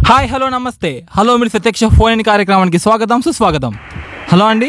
Hi hello నమస్తే hello మీరు ప్రత్యక్ష ఫోన్ ఇన్ కార్యక్రమానికి స్వాగతం సుస్వాగతం హలో అండి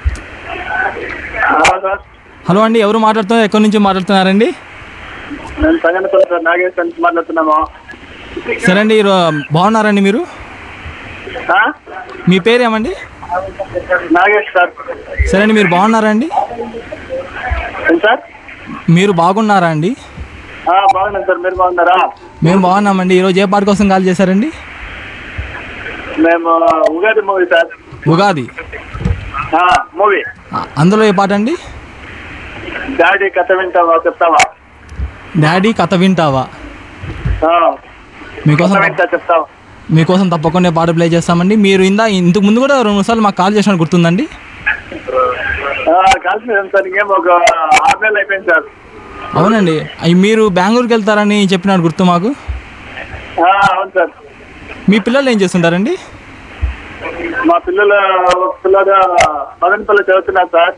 హలో సార్ హలో అండి ఎవరు మాట్లాడుతున్నారు ఎక్కడి నుంచి మాట్లాడుతున్నారండి నేను సంగనపల్లి సార్ నాగేష్ నుంచి మాట్లాడుతున్నాము సరే అండి ఈరో- బాగున్నారండి మీరు ఆ? మీ పేరు ఏమండి నాగేష్ సార్ సరే అండి మీరు బాగున్నారా అండి ఏం సార్ మీరు బాగున్నారా అండి ఆ, బాగున్నాను సార్ మీరు బాగున్నారా మేము బాగున్నామండి ఈరోజు ఏ పాట కోసం కాల్ చేశారండి మేము ఉగాది మూవీ సార్ ఉగాది ఆ, మూవీ ఆ, అందులో ఏ పాట అండి డాడీ కథ వింటావా చెప్తావా డాడీ కథ వింటావా ఆ, మీకోసం కథ వింటా చెప్తావా మీకోసం తప్పకుండా ఈ పాట ప్లే చేస్తామండి మీరు ఇందా ఇంతకు ముందు కూడా రెండు సార్లు మాకు కాల్ చేసినట్టు గుర్తుందండి ఆ, కలిసి సార్ ఇంకేం ఒక ఆరు నెలలు అయిపోయింది సార్ అవునండి అయ్యి మీరు బెంగళూరుకి వెళ్తారని చెప్పినాడు గుర్తు మాకు ఆ, అవును సార్ మీ పిల్లలు ఏం చేస్తుంటారండి మా పిల్లలు ఒక పిల్లలు మదనపల్లి చదువుతున్నారు సార్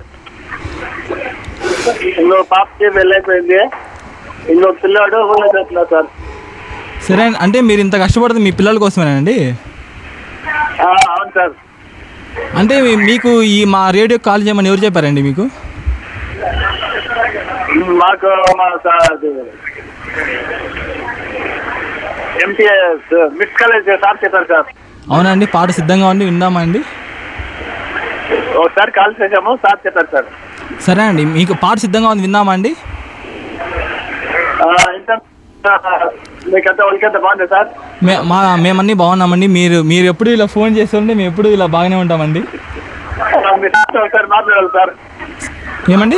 ఇంకో పాపకి వెళ్ళైపోయింది ఇంకొక పిల్లాడు ఊళ్ళో చదువుతున్నారు సార్ సరే అండి. అంటే మీరు ఇంత కష్టపడుతుంది మీ పిల్లల కోసమేనండి ఆ, అవును సార్ అంటే మీ- మీకు ఈ మా రేడియో కాల్ చేయమని ఎవరు చెప్పారండి మీకు మాకు మా sir MTS miss college sir చెప్పారు సార్ అవునండి పాట సిద్ధంగా ఉండి విందామా అండి ఒకసారి కాల్ చేసాము సార్ చెప్పారు సార్ సరే అండి మీకు పాట సిద్ధంగా ఉంది విందామా అండి ఆ, ఇంత మీకంతా ఒలికంత బాగుంది సార్ మే మా మేమన్నీ బాగున్నామండి మీరు మీరు ఎప్పుడు ఇలా ఫోన్ చేస్తుంటే మేము ఎప్పుడు ఇలా బాగానే ఉంటామండి ఆ, మీ సార్తో ఒకసారి మాట్లాడాలి సార్ ఏమండి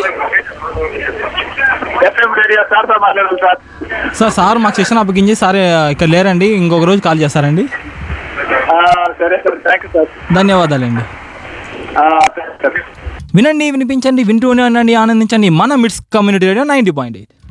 ఎఫ్ఎం రేడియో సార్తో మాట్లాడాలి సార్ సార్ సార్ మాకు సెషన్ అప్పగించి సార్ ఇక్కడ లేరండి ఇంకొక రోజు కాల్ చేస్తారండి ఆ, సరే సార్ థ్యాంక్ యూ సార్ ధన్యవాదాలండి ఆ, సరే సార్ వినండి వినిపించండి వింటూనే ఉండండి ఆనందించండి మన MIDS community radio ninety point eight